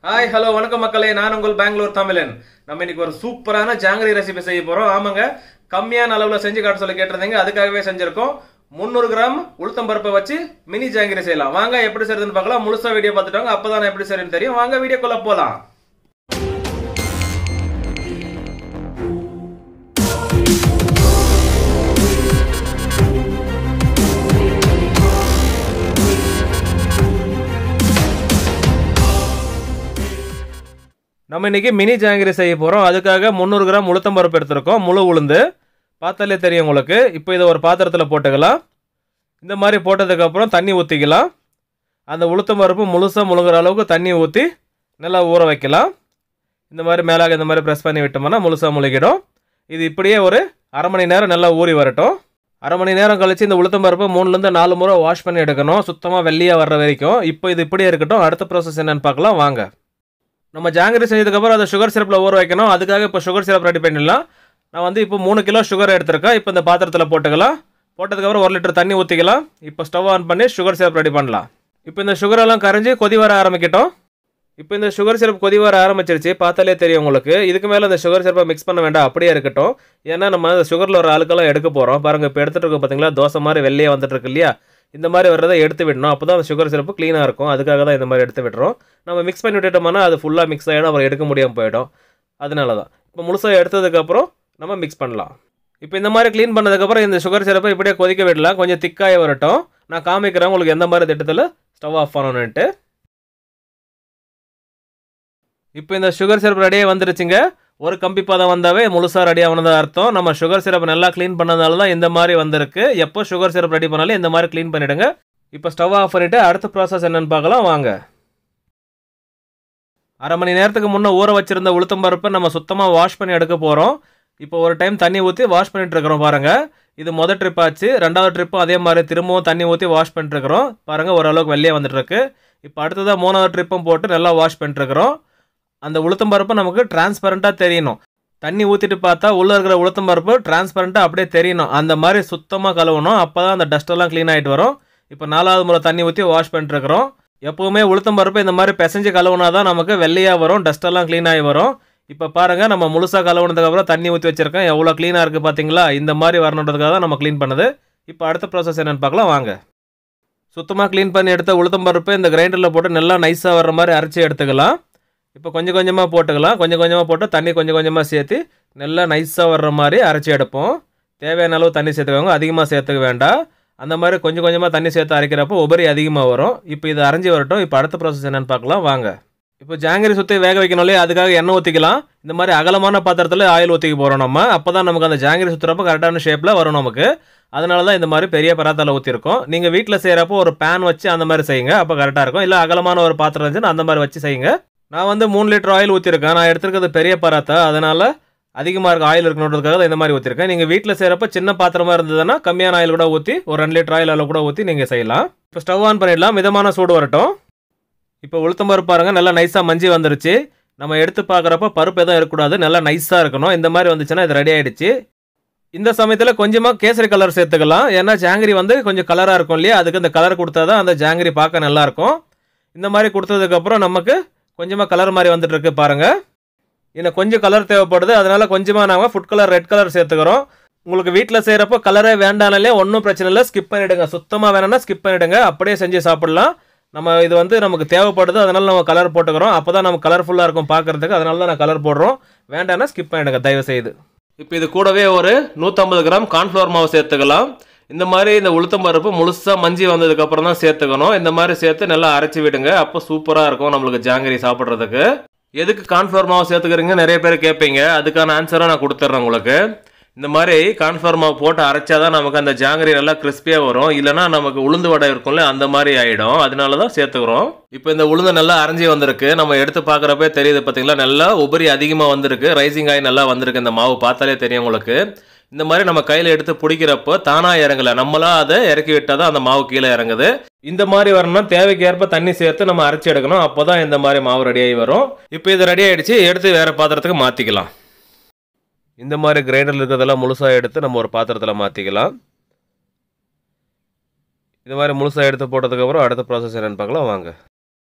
hi hello வணக்கம் மக்களே நான் உங்கள் பெங்களூர் தமிழன் நம்ம இன்னைக்கு ஒரு சூப்பரான ஜாங்கிரி ரெசிபி செய்ய போறோம் ஆமாங்க கம்மியான அளவுல செஞ்சு காட்ட சொல்லி கேட்டிருந்தீங்க அதுக்காகவே செஞ்சிருக்கோம் முந்நூறு கிராம் உளுத்தம் பருப்பை வச்சு மினி ஜாங்கிரி செய்யலாம் வாங்க எப்படி செய்யறதுன்னு பார்க்கலாம் முழுசா வீடியோ பார்த்துட்டாங்க அப்பதான் எப்படி செய்யறதுன்னு தெரியும் வாங்க வீடியோக்குள்ள போலாம் நம்ம இன்னைக்கு மினி ஜாங்கிரி செய்ய போகிறோம் அதுக்காக முந்நூறு கிராம் உளுத்தம் பருப்பு எடுத்திருக்கோம் முழு உளுந்து பார்த்தாலே தெரியும் உங்களுக்கு இப்போ இதை ஒரு பாத்திரத்தில் போட்டுக்கலாம் இந்த மாதிரி போட்டதுக்கப்புறம் தண்ணி ஊற்றிக்கலாம் அந்த உளுத்தம் பருப்பு முழுசாக முழுகிற அளவுக்கு தண்ணி ஊற்றி நல்லா ஊற வைக்கலாம் இந்த மாதிரி மேலாக இந்த மாதிரி ப்ரெஸ் பண்ணி விட்டோம்னா முழுசாக முழுகிடும் இது இப்படியே ஒரு அரை மணி நேரம் நல்லா ஊறி வரட்டும் அரை மணி நேரம் கழிச்சு இந்த உளுத்தம் பருப்பு மூணுலேருந்து நாலு முறை வாஷ் பண்ணி எடுக்கணும் சுத்தமாக வெள்ளையாக வர்ற வரைக்கும் இப்போ இது இப்படியே இருக்கட்டும் அடுத்த ப்ராசஸ் என்னன்னு பார்க்கலாம் வாங்க நம்ம ஜாங்கிரி செஞ்சதுக்கப்புறம் அதை சுகர் சிரப்பில் ஊற வைக்கணும் அதுக்காக இப்போ சுகர் சிரப் ரெடி பண்ணிடலாம் நான் வந்து இப்போ மூணு கிலோ சுகர் எடுத்திருக்கேன் இப்போ இந்த பாத்திரத்தில் போட்டுக்கலாம் போட்டதுக்கப்புறம் ஒரு லிட்டர் தண்ணி ஊற்றிக்கலாம் இப்போ ஸ்டவ் ஆன் பண்ணி சுகர் சிரப் ரெடி பண்ணலாம் இப்போ இந்த சுகர் எல்லாம் கரைஞ்சி கொதி வர ஆரம்பிக்கட்டும் இப்போ இந்த சுகர் சிரப் கொதி வர ஆரம்பிச்சிருச்சு பார்த்தாலே தெரியும் உங்களுக்கு இதுக்கு மேலே இந்த சுகர் சிரப்பை மிக்ஸ் பண்ண வேண்டாம் அப்படியே இருக்கட்டும் ஏன்னா நம்ம அந்த சுகரில் ஒரு ஆளுக்கெல்லாம் எடுக்க போகிறோம் பாருங்கள் இப்போ எடுத்துகிட்டு இருக்கோம் பார்த்தீங்களா தோசை மாதிரி வெள்ளையே வந்துட்டு இருக்கு இல்லையா இந்த மாதிரி வர்றதை எடுத்து விடணும் அப்போ தான் அந்த சுகர் சிரப்பு க்ளீனாக இருக்கும் அதுக்காக தான் இந்த மாதிரி எடுத்து விடுறோம் நம்ம மிக்ஸ் பண்ணி விட்டுட்டோம்னா அது ஃபுல்லாக மிக்ஸ் ஆகிடும் அப்புறம் எடுக்க முடியாமல் போயிடும் அதனால தான் இப்போ முழுசாக எடுத்ததுக்கப்புறம் நம்ம மிக்ஸ் பண்ணலாம் இப்போ இந்த மாதிரி க்ளீன் பண்ணதுக்கப்புறம் இந்த சுகர் சிரப்பை இப்படியே கொதிக்க விடலாம் கொஞ்சம் திக்காக வரட்டும் நான் காமிக்கிறேன் உங்களுக்கு எந்த மாதிரி திட்டத்தில் ஸ்டவ் ஆஃப் பண்ணணுன்ட்டு இப்போ இந்த சுகர் சிரப் ரெடியாக வந்துருச்சுங்க ஒரு கம்பி பதம் வந்தாவே முழுசாக ரெடி ஆனதாக அர்த்தம் நம்ம சுகர் சிரப் நல்லா க்ளீன் பண்ணதால தான் இந்த மாதிரி வந்திருக்கு எப்போ சுகர் சிரப் ரெடி பண்ணாலும் இந்த மாதிரி க்ளீன் பண்ணிவிடுங்க இப்போ ஸ்டவ் ஆஃப் பண்ணிவிட்டு அடுத்த ப்ராசஸ் என்னன்னு பார்க்கலாம் வாங்க அரை மணி நேரத்துக்கு முன்னே ஊற வச்சிருந்த உளுத்தம் பருப்பை நம்ம சுத்தமாக வாஷ் பண்ணி எடுக்க போகிறோம் இப்போ ஒரு டைம் தண்ணி ஊற்றி வாஷ் பண்ணிட்டு இருக்கிறோம் பாருங்கள் இது மொதல் ட்ரிப் ஆச்சு ரெண்டாவது ட்ரிப்பும் அதே மாதிரி திரும்பவும் தண்ணி ஊற்றி வாஷ் பண்ணிட்டு இருக்கிறோம் பாருங்கள் ஓரளவுக்கு வெளியே வந்துட்டு இருக்கு இப்போ அடுத்ததாக மூணாவது ட்ரிப்பும் போட்டு நல்லா வாஷ் பண்ணிட்டு இருக்கிறோம் அந்த உளுத்தம் பருப்பு நமக்கு டிரான்ஸ்பரண்ட்டாக தெரியணும் தண்ணி ஊற்றிட்டு பார்த்தா உள்ளே இருக்கிற உளுத்தம் பருப்பு டிரான்ஸ்பரண்ட்டாக அப்படியே தெரியணும் அந்த மாதிரி சுத்தமாக கழுவணும் அப்போ தான் அந்த டஸ்ட்டெல்லாம் க்ளீன் ஆகிட்டு வரும் இப்போ நாலாவது முறை தண்ணி ஊற்றி வாஷ் பண்ணிட்டுருக்குறோம் எப்போவுமே உளுத்தம் பருப்பு இந்த மாதிரி பிசைஞ்சு கழுவுனா தான் நமக்கு வெள்ளையாக வரும் டஸ்ட்டெல்லாம் க்ளீன் ஆகி வரும் இப்போ பாருங்கள் நம்ம முழுசாக கழுவுனதுக்கப்புறம் தண்ணி ஊற்றி வச்சிருக்கேன் எவ்வளோ க்ளீனாக இருக்குது பார்த்தீங்களா இந்த மாதிரி வரணுன்றதுக்காக தான் நம்ம க்ளீன் பண்ணது இப்போ அடுத்த ப்ராசஸ் என்னென்னு பார்க்கலாம் வாங்க சுத்தமாக க்ளீன் பண்ணி எடுத்த உளுத்தம் பருப்பு இந்த கிரைண்டரில் போட்டு நல்லா நைஸாக வர்ற மாதிரி அரைச்சி எடுத்துக்கலாம் இப்போ கொஞ்சம் கொஞ்சமாக போட்டுக்கலாம் கொஞ்சம் கொஞ்சமாக போட்டு தண்ணி கொஞ்சம் கொஞ்சமாக சேர்த்து நல்லா நைஸாக வர்ற மாதிரி அரைச்சி எடுப்போம் தேவையான அளவு தண்ணி சேர்த்துக்கோங்க அதிகமாக சேர்த்துக்க வேண்டாம் அந்த மாதிரி கொஞ்சம் கொஞ்சமாக தண்ணி சேர்த்து அரைக்கிறப்போ உபரி அதிகமாக வரும் இப்போ இது அரைஞ்சி வரட்டும் இப்போ அடுத்த ப்ராசஸ் என்னென்னு பார்க்கலாம் வாங்க இப்போ ஜாங்கிரி சுற்றி வேக வைக்கணும் இல்லையா அதுக்காக எண்ணெய் ஊற்றிக்கலாம் இந்த மாதிரி அகலமான பாத்திரத்தில் ஆயில் ஊற்றிக்க போகிறோம் நம்ம அப்போ தான் நமக்கு அந்த ஜாங்கிரி சுற்றுறப்போ கரெக்டான ஷேப்பில் வரும் நமக்கு அதனால தான் இந்த மாதிரி பெரிய பராத்தால ஊற்றிருக்கோம் நீங்கள் வீட்டில் செய்கிறப்போ ஒரு பேன் வச்சு அந்த மாதிரி செய்யுங்க அப்போ கரெக்டாக இருக்கும் இல்லை அகலமான ஒரு பாத்திரம் இருந்துச்சுன்னா அந்த மாதிரி வச்சு செய்யுங்க நான் வந்து மூணு லிட்டர் ஆயில் ஊற்றிருக்கேன் நான் எடுத்துருக்கிறது பெரிய பராத்தா அதனால் அதிகமாக இருக்க ஆயில் இருக்கணுன்றதுக்காக தான் இந்த மாதிரி ஊற்றிருக்கேன் நீங்கள் வீட்டில் செய்கிறப்ப சின்ன பாத்திரமாக இருந்ததுன்னா கம்மியான ஆயில் கூட ஊற்றி ஒரு ரெண்டு லிட்டர் ஆயில் அளவு கூட ஊற்றி நீங்கள் செய்யலாம் இப்போ ஸ்டவ் ஆன் பண்ணிடலாம் மிதமான சூடு வரட்டும் இப்போ உளுத்தம் பருப்பு பாருங்கள் நல்லா நைஸாக மஞ்சி வந்துருச்சு நம்ம எடுத்து பார்க்குறப்ப பருப்பு எதுவும் இருக்கக்கூடாது நல்லா நைஸாக இருக்கணும் இந்த மாதிரி வந்துச்சுன்னா இது ரெடி ஆகிடுச்சு இந்த சமயத்தில் கொஞ்சமாக கேசரி கலர் சேர்த்துக்கலாம் ஏன்னா ஜாங்கிரி வந்து கொஞ்சம் கலராக இருக்கும் இல்லையா அதுக்கு இந்த கலர் கொடுத்தா தான் அந்த ஜாங்கிரி பார்க்க நல்லாயிருக்கும் இந்த மாதிரி கொடுத்ததுக்கப்புறம் நமக்கு கொஞ்சமாக கலர் மாதிரி வந்துட்டு இருக்கு பாருங்க இன்னும் கொஞ்சம் கலர் தேவைப்படுது அதனால கொஞ்சமாக நாங்கள் ஃபுட் கலர் ரெட் கலர் சேர்த்துக்கிறோம் உங்களுக்கு வீட்டில் செய்கிறப்போ கலரே வேண்டானாலே ஒன்றும் பிரச்சனை இல்லை ஸ்கிப் பண்ணிவிடுங்க சுத்தமாக வேணும்னா ஸ்கிப் பண்ணிவிடுங்க அப்படியே செஞ்சு சாப்பிட்லாம் நம்ம இது வந்து நமக்கு தேவைப்படுது அதனால நம்ம கலர் போட்டுக்கிறோம் அப்போ தான் நம்ம கலர்ஃபுல்லாக இருக்கும் பார்க்குறதுக்கு அதனால தான் நான் கலர் போடுறோம் வேண்டாம்னா ஸ்கிப் பண்ணிவிடுங்க தயவு செய்து இப்போ இது கூடவே ஒரு நூற்றம்பது கிராம் கார்ன்ஃப்ளவர் மாவு சேர்த்துக்கலாம் இந்த மாதிரி இந்த உளுத்தம் பருப்பு முழுசாக மஞ்சி வந்ததுக்கப்புறம் தான் சேர்த்துக்கணும் இந்த மாதிரி சேர்த்து நல்லா அரைச்சி விடுங்க அப்போ சூப்பராக இருக்கும் நம்மளுக்கு ஜாங்கிரி சாப்பிட்றதுக்கு எதுக்கு கார்ன்ஃப்ளவர் மாவு சேர்த்துக்கிறீங்க நிறைய பேர் கேட்பீங்க அதுக்கான ஆன்சரை நான் கொடுத்துட்றேன் உங்களுக்கு இந்த மாதிரி கார்ன்ஃப்ளவர் மாவு போட்டு அரைச்சாதான் நமக்கு அந்த ஜாங்கிரி நல்லா கிறிஸ்பியாக வரும் இல்லைனா நமக்கு உளுந்து வடை இருக்கும்ல அந்த மாதிரி ஆகிடும் அதனால தான் சேர்த்துக்கிறோம் இப்போ இந்த உளுந்து நல்லா அரைஞ்சி வந்திருக்கு நம்ம எடுத்து பார்க்குறப்பே தெரியுது பார்த்தீங்களா நல்லா உபரி அதிகமாக வந்திருக்கு ரைசிங் ஆகி நல்லா வந்திருக்கு இந்த மாவு பார்த்தாலே தெரியும் உங்களுக்கு இந்த மாதிரி நம்ம கையில் எடுத்து பிடிக்கிறப்போ தானாக இறங்கல நம்மளா அதை இறக்கி விட்டால் தான் அந்த மாவு கீழே இறங்குது இந்த மாதிரி வரணும்னா தேவைக்கு ஏற்ப தண்ணி சேர்த்து நம்ம அரைச்சி எடுக்கணும் அப்போ தான் இந்த மாதிரி மாவு ரெடியாகி வரும் இப்போ இது ரெடி ஆகிடுச்சு எடுத்து வேறு பாத்திரத்துக்கு மாற்றிக்கலாம் இந்த மாதிரி கிரைண்டரில் இருக்கிறதெல்லாம் முழுசாக எடுத்து நம்ம ஒரு பாத்திரத்தில் மாற்றிக்கலாம் இது மாதிரி முழுசாக எடுத்து போட்டதுக்கப்புறம் அடுத்த ப்ராசஸ் என்னென்னு பார்க்கலாம் வாங்க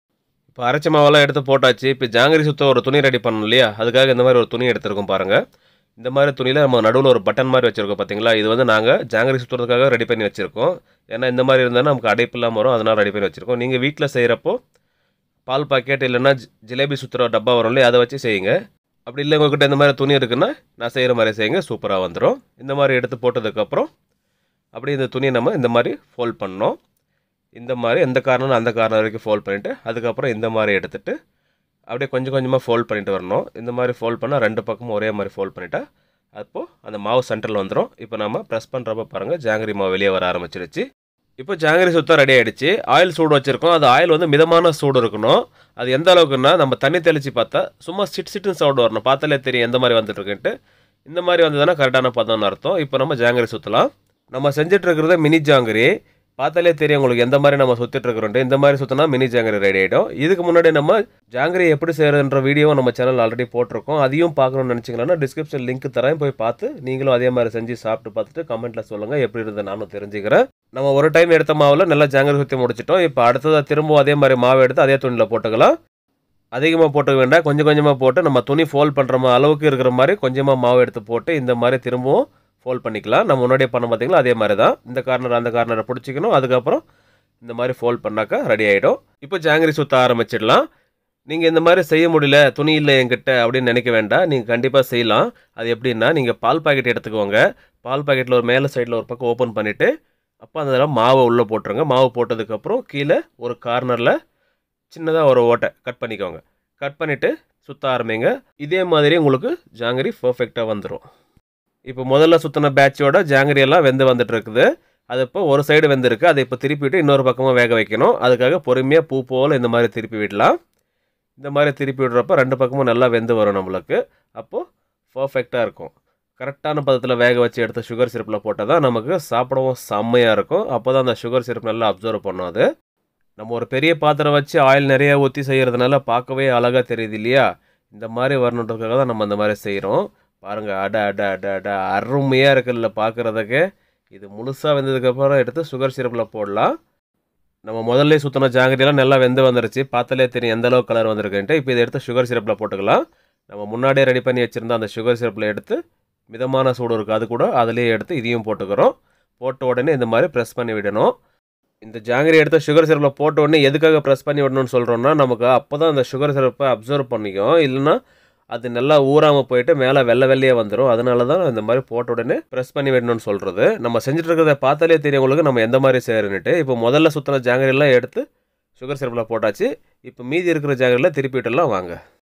இப்போ அரைச்ச மாவெல்லாம் எடுத்து போட்டாச்சு இப்போ ஜாங்கிரி சுத்த ஒரு துணி ரெடி பண்ணணும் இல்லையா அதுக்காக இந்த மாதிரி ஒரு துணி எடுத்திருக்கோம் பாருங்கள் இந்த மாதிரி துணியில் நம்ம நடுவில் ஒரு பட்டன் மாதிரி வச்சுருக்கோம் பார்த்தீங்களா இது வந்து நாங்கள் ஜாங்கிரி சுற்றுறதுக்காக ரெடி பண்ணி வச்சுருக்கோம் ஏன்னா இந்த மாதிரி இருந்தால் நமக்கு அடைப்பு இல்லாமல் வரும் அதனால் ரெடி பண்ணி வச்சுருக்கோம் நீங்கள் வீட்டில் செய்கிறப்போ பால் பாக்கெட் இல்லைன்னா ஜி- ஜிலேபி சுற்றுற டப்பா வரும் இல்லையா அதை வச்சு செய்யுங்க அப்படி இல்லை உங்ககிட்ட இந்த மாதிரி துணி இருக்குன்னா நான் செய்கிற மாதிரி செய்யுங்க சூப்பராக வந்துடும் இந்த மாதிரி எடுத்து போட்டதுக்கப்புறம் அப்படியே இந்த துணியை நம்ம இந்த மாதிரி ஃபோல்ட் பண்ணோம் இந்த மாதிரி எந்த காரணம் அந்த காரணம் வரைக்கும் ஃபோல்ட் பண்ணிவிட்டு அதுக்கப்புறம் இந்த மாதிரி எடுத்துட்டு அப்படியே கொஞ்சம் கொஞ்சமாக ஃபோல்ட் பண்ணிட்டு வரணும் இந்த மாதிரி ஃபோல்ட் பண்ணால் ரெண்டு பக்கமும் ஒரே மாதிரி ஃபோல்ட் பண்ணிட்டா அப்போது அந்த மாவு சென்டரில் வந்துடும் இப்போ நம்ம ப்ரெஸ் பண்ணுறப்ப பாருங்கள் ஜாங்கிரி மாவு வெளியே வர ஆரம்பிச்சிருச்சு இப்போ ஜாங்கிரி சுத்தம் ரெடி ஆயிடுச்சு ஆயில் சூடு வச்சுருக்கோம் அது ஆயில் வந்து மிதமான சூடு இருக்கணும் அது எந்த அளவுக்குன்னா நம்ம தண்ணி தெளித்து பார்த்தா சும்மா சிட் சிட்டுன்னு சவுண்டு வரணும் பார்த்தாலே தெரியும் எந்த மாதிரி வந்துட்டு இருக்குன்ட்டு இந்த மாதிரி வந்ததுன்னா கரெக்டான பதம்னு அர்த்தம் இப்போ நம்ம ஜாங்கிரி சுற்றலாம் நம்ம செஞ்சுட்டு இருக்கிறது மினி ஜாங்கிரி பார்த்தாலே தெரியும் உங்களுக்கு எந்த மாதிரி நம்ம சுற்றிட்டு இருக்கிறோன்ட்டு இந்த மாதிரி சுற்றினா மினி ஜாங்கிரி ரெடி ஆகிடும் இதுக்கு முன்னாடி நம்ம ஜாங்கிரி எப்படி செய்கிறதுன்ற வீடியோ நம்ம சேனல் ஆல்ரெடி போட்டிருக்கோம் அதையும் பார்க்கணும்னு நினச்சிங்கன்னா டிஸ்கிரிப்ஷன் லிங்க் தரேன் போய் பார்த்து நீங்களும் அதே மாதிரி செஞ்சு சாப்பிட்டு பார்த்துட்டு கமெண்ட்டில் சொல்லுங்கள் எப்படி இருந்தது நானும் தெரிஞ்சுக்கிறேன் நம்ம ஒரு டைம் எடுத்த மாவில் நல்லா ஜாங்கிரி சுற்றி முடிச்சிட்டோம் இப்போ அடுத்ததாக திரும்பவும் அதே மாதிரி மாவு எடுத்து அதே துணியில் போட்டுக்கலாம் அதிகமாக போட்டுக்க வேண்டாம் கொஞ்சம் கொஞ்சமாக போட்டு நம்ம துணி ஃபோல்ட் பண்ணுற மா- அளவுக்கு இருக்கிற மாதிரி கொஞ்சமாக மாவு எடுத்து போட்டு இந்த மாதிரி திரும்பவும் ஃபோல்ட் பண்ணிக்கலாம் நம்ம முன்னாடியே பண்ண பார்த்தீங்களா அதே மாதிரி தான் இந்த கார்னர் அந்த கார்னரை பிடிச்சிக்கணும் அதுக்கப்புறம் இந்த மாதிரி ஃபோல்ட் பண்ணாக்கா ரெடி ஆகிடும் இப்போ ஜாங்கிரி சுற்ற ஆரம்பிச்சிடலாம் நீங்கள் இந்த மாதிரி செய்ய முடியல துணி இல்லை என்கிட்ட அப்படின்னு நினைக்க வேண்டாம் நீங்கள் கண்டிப்பாக செய்யலாம் அது எப்படின்னா நீங்கள் பால் பாக்கெட் எடுத்துக்கோங்க பால் பாக்கெட்டில் ஒரு மேலே சைடில் ஒரு பக்கம் ஓப்பன் பண்ணிவிட்டு அப்போ அதில் மாவை உள்ளே போட்டுருங்க மாவு போட்டதுக்கப்புறம் கீழே ஒரு கார்னரில் சின்னதாக ஒரு ஓட்டை கட் பண்ணிக்கோங்க கட் பண்ணிவிட்டு சுற்ற ஆரம்பிங்க இதே மாதிரி உங்களுக்கு ஜாங்கிரி பர்ஃபெக்டாக வந்துடும் இப்போ முதல்ல சுற்றின பேட்சோட ஜாங்கிரி எல்லாம் வெந்து வந்துட்டு இருக்குது அது இப்போ ஒரு சைடு வெந்திருக்கு அதை இப்போ திருப்பிட்டு இன்னொரு பக்கமாக வேக வைக்கணும் அதுக்காக பொறுமையாக பூ போல் இந்த மாதிரி திருப்பி விடலாம் இந்த மாதிரி திருப்பி விடுறப்ப ரெண்டு பக்கமும் நல்லா வெந்து வரும் நம்மளுக்கு அப்போது பர்ஃபெக்டாக இருக்கும் கரெக்டான பதத்தில் வேக வச்சு எடுத்து சுகர் சிரப்பில் போட்டால் தான் நமக்கு சாப்பிடவும் செம்மையாக இருக்கும் அப்போ தான் அந்த சுகர் சிரப் நல்லா அப்சர்வ் பண்ணும் அது நம்ம ஒரு பெரிய பாத்திரம் வச்சு ஆயில் நிறைய ஊற்றி செய்கிறதுனால பார்க்கவே அழகாக தெரியுது இல்லையா இந்த மாதிரி வரணுன்றதுக்காக தான் நம்ம அந்த மாதிரி செய்கிறோம் பாருங்கள் அட அட அட அட அருமையாக இருக்குல்ல பார்க்குறதுக்கு இது முழுசாக வெந்ததுக்கப்புறம் எடுத்து சுகர் சிரப்பில் போடலாம் நம்ம முதல்ல சுற்றின ஜாங்கிரியெல்லாம் நல்லா வெந்து வந்துருச்சு பார்த்தாலே தெரியும் எந்த அளவுக்கு கலர் வந்திருக்குன்ட்டு இப்போ இதை எடுத்து சுகர் சிரப்பில் போட்டுக்கலாம் நம்ம முன்னாடியே ரெடி பண்ணி வச்சுருந்த அந்த சுகர் சிரப்பில் எடுத்து மிதமான சூடு இருக்குது அது கூட அதிலேயே எடுத்து இதையும் போட்டுக்கிறோம் போட்ட உடனே இந்த மாதிரி ப்ரெஸ் பண்ணி விடணும் இந்த ஜாங்கிரி எடுத்து சுகர் சிரப்பில் போட்ட உடனே எதுக்காக ப்ரெஸ் பண்ணி விடணும்னு சொல்கிறோன்னா நமக்கு அப்போ தான் அந்த சுகர் சிரப்பை அப்சர்வ் பண்ணிக்கும் இல்லைன்னா அது நல்லா ஊறாமல் போயிட்டு மேலே வெள்ளை வெள்ளையே வந்துடும் அதனால தான் இந்த மாதிரி போட்ட உடனே ப்ரெஸ் பண்ணி விடணும்னு சொல்கிறது நம்ம செஞ்சுட்டு இருக்கிறத பார்த்தாலே தெரியும் உங்களுக்கு நம்ம எந்த மாதிரி செய்யறன்னுட்டு இப்போ முதல்ல சுற்றின ஜாங்கிரியெல்லாம் எடுத்து சுகர் சிரப்பில் போட்டாச்சு இப்போ மீதி இருக்கிற ஜாங்கிரியில் திருப்பிட்டுலாம் வாங்க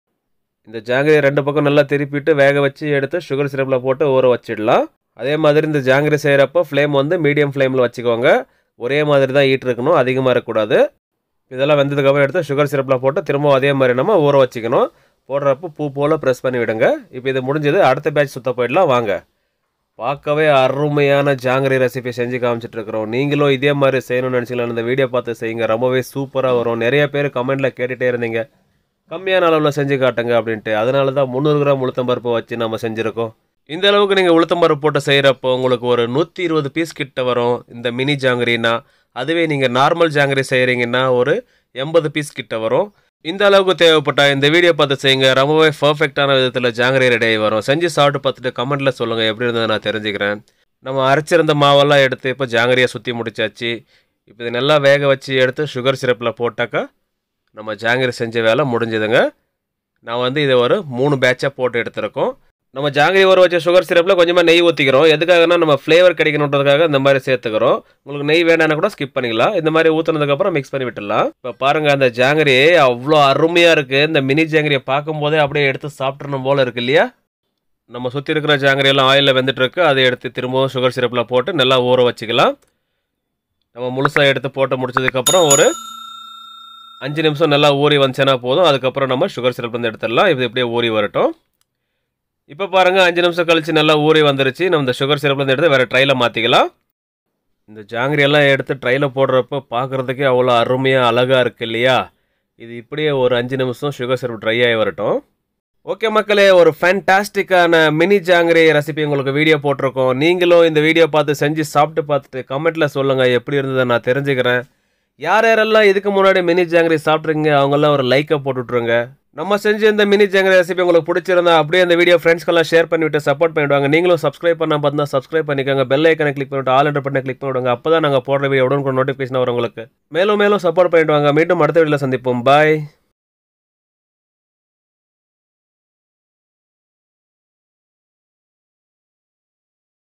இந்த ஜாங்கிரியை ரெண்டு பக்கம் நல்லா திருப்பிட்டு வேக வச்சு எடுத்து சுகர் சிரப்பில் போட்டு ஊற வச்சிடலாம் அதே மாதிரி இந்த ஜாங்கிரி செய்கிறப்போ ஃப்ளேம் வந்து மீடியம் ஃப்ளேமில் வச்சுக்கோங்க ஒரே மாதிரி தான் ஈட் இருக்கணும் அதிகமாக இருக்கக்கூடாது இதெல்லாம் வெந்ததுக்கப்புறம் எடுத்து சுகர் சிரப்பில் போட்டு திரும்ப அதே மாதிரி நம்ம ஊற வச்சுக்கணும் போடுறப்போ பூ போல் ப்ரெஸ் பண்ணி விடுங்க இப்போ இது முடிஞ்சது அடுத்த பேட்ச் சுத்த போயிடலாம் வாங்க பார்க்கவே அருமையான ஜாங்கிரி ரெசிபி செஞ்சு காமிச்சிட்டு இருக்கிறோம் நீங்களும் இதே மாதிரி செய்யணும்னு நினச்சிக்கலாம் இந்த வீடியோ பார்த்து செய்யுங்க ரொம்பவே சூப்பராக வரும் நிறைய பேர் கமெண்ட்டில் கேட்டுகிட்டே இருந்தீங்க கம்மியான அளவில் செஞ்சு காட்டுங்க அப்படின்ட்டு அதனால தான் முந்நூறு கிராம் உளுத்தம்பருப்பு வச்சு நம்ம செஞ்சுருக்கோம் இந்த அளவுக்கு நீங்கள் உளுத்தம்பருப்பு போட்டு செய்கிறப்போ உங்களுக்கு ஒரு நூற்றி இருபது பீஸ் கிட்ட வரும் இந்த மினி ஜாங்கிரினா அதுவே நீங்கள் நார்மல் ஜாங்கிரி செய்கிறீங்கன்னா ஒரு எண்பது பீஸ் கிட்ட வரும் இந்த அளவுக்கு தேவைப்பட்டா இந்த வீடியோ பார்த்து செய்யுங்க ரொம்பவே பர்ஃபெக்டான விதத்தில் ஜாங்கிரி ரெடி ஆகி வரும் செஞ்சு சாப்பிட்டு பார்த்துட்டு கமெண்ட்டில் சொல்லுங்கள் எப்படி இருந்தது நான் தெரிஞ்சுக்கிறேன் நம்ம அரைச்சிருந்த மாவெல்லாம் எடுத்து இப்போ ஜாங்கிரியை சுற்றி முடிச்சாச்சு இப்போ இதை நல்லா வேக வச்சு எடுத்து சுகர் சிரப்பில் போட்டாக்கா நம்ம ஜாங்கிரி செஞ்ச வேலை முடிஞ்சதுங்க நான் வந்து இதை ஒரு மூணு பேட்சாக போட்டு எடுத்திருக்கோம் நம்ம ஜாங்கிரி ஊற வச்ச சுகர் சிரப்பில் கொஞ்சமாக நெய் ஊற்றிக்கிறோம் எதுக்காகனா நம்ம ஃப்ளேவர் கிடைக்கணுன்றதுக்காக இந்த மாதிரி சேர்த்துக்கிறோம் உங்களுக்கு நெய் வேணான்னா கூட ஸ்கிப் பண்ணிக்கலாம் இந்த மாதிரி ஊற்றுனதுக்கப்புறம் மிக்ஸ் பண்ணி விட்டுடலாம் இப்போ பாருங்கள் அந்த ஜாங்கிரி அவ்வளோ அருமையாக இருக்குது இந்த மினி ஜாங்கிரியை பார்க்கும்போதே அப்படியே எடுத்து சாப்பிட்றணும் போல் இருக்கு இல்லையா நம்ம சுற்றி இருக்கிற ஜாங்கிரி எல்லாம் ஆயிலில் வெந்துட்டுருக்கு அதை எடுத்து திரும்பவும் சுகர் சிரப்பில் போட்டு நல்லா ஊற வச்சுக்கலாம் நம்ம முழுசாக எடுத்து போட்டு முடிச்சதுக்கப்புறம் ஒரு அஞ்சு நிமிஷம் நல்லா ஊறி வந்துச்சுன்னா போதும் அதுக்கப்புறம் நம்ம சுகர் சிரப் வந்து எடுத்துடலாம் இது இப்படியே ஊறி வரட்டும் இப்போ பாருங்கள் அஞ்சு நிமிஷம் கழிச்சு நல்லா ஊறி வந்துருச்சு நம்ம இந்த சுகர் சிரப்லேருந்து எடுத்து வேறு ட்ரையில் மாற்றிக்கலாம் இந்த ஜாங்கிரி எல்லாம் எடுத்து ட்ரையில் போடுறப்ப பார்க்குறதுக்கே அவ்வளோ அருமையாக அழகாக இருக்கு இல்லையா இது இப்படியே ஒரு அஞ்சு நிமிஷம் சுகர் சிரப் ட்ரை ஆகி வரட்டும் ஓகே மக்களே ஒரு ஃபேன்டாஸ்டிக்கான மினி ஜாங்கிரி ரெசிபி உங்களுக்கு வீடியோ போட்டிருக்கோம் நீங்களும் இந்த வீடியோ பார்த்து செஞ்சு சாப்பிட்டு பார்த்துட்டு கமெண்ட்டில் சொல்லுங்கள் எப்படி இருந்ததை நான் தெரிஞ்சுக்கிறேன் யார் யாரெல்லாம் இதுக்கு முன்னாடி மினி ஜாங்கிரி சாப்பிட்ருங்க அவங்கெல்லாம் ஒரு லைக்கை போட்டு விட்ருங்க நம்ம செஞ்ச இந்த மினி ஜாங்கிரி ரெசிபி உங்களுக்கு பிடிச்சிருந்தா அப்படியே இந்த வீடியோ ஃப்ரெண்ட்ஸ்க்கெல்லாம் ஷேர் பண்ணிவிட்டு சப்போர்ட் பண்ணிவிடுவாங்க நீங்களும் சப்ஸ்கிரைப் பண்ண பார்த்தா சப்ஸ்கிரைப் பண்ணிக்கோங்க பெல் ஐக்கனை கிளிக் பண்ணிவிட்டு ஆல் என்ற பட்டனை கிளிக் பண்ணிவிடுங்க அப்போ தான் நாங்கள் போடுற வீடியோ உடனுக்குடன் நோட்டிஃபிகேஷன் வரும் உங்களுக்கு மேலும் மேலும் சப்போர்ட் பண்ணிவிடுவாங்க மீண்டும் அடுத்த வீடியோவில் சந்திப்போம் பாய்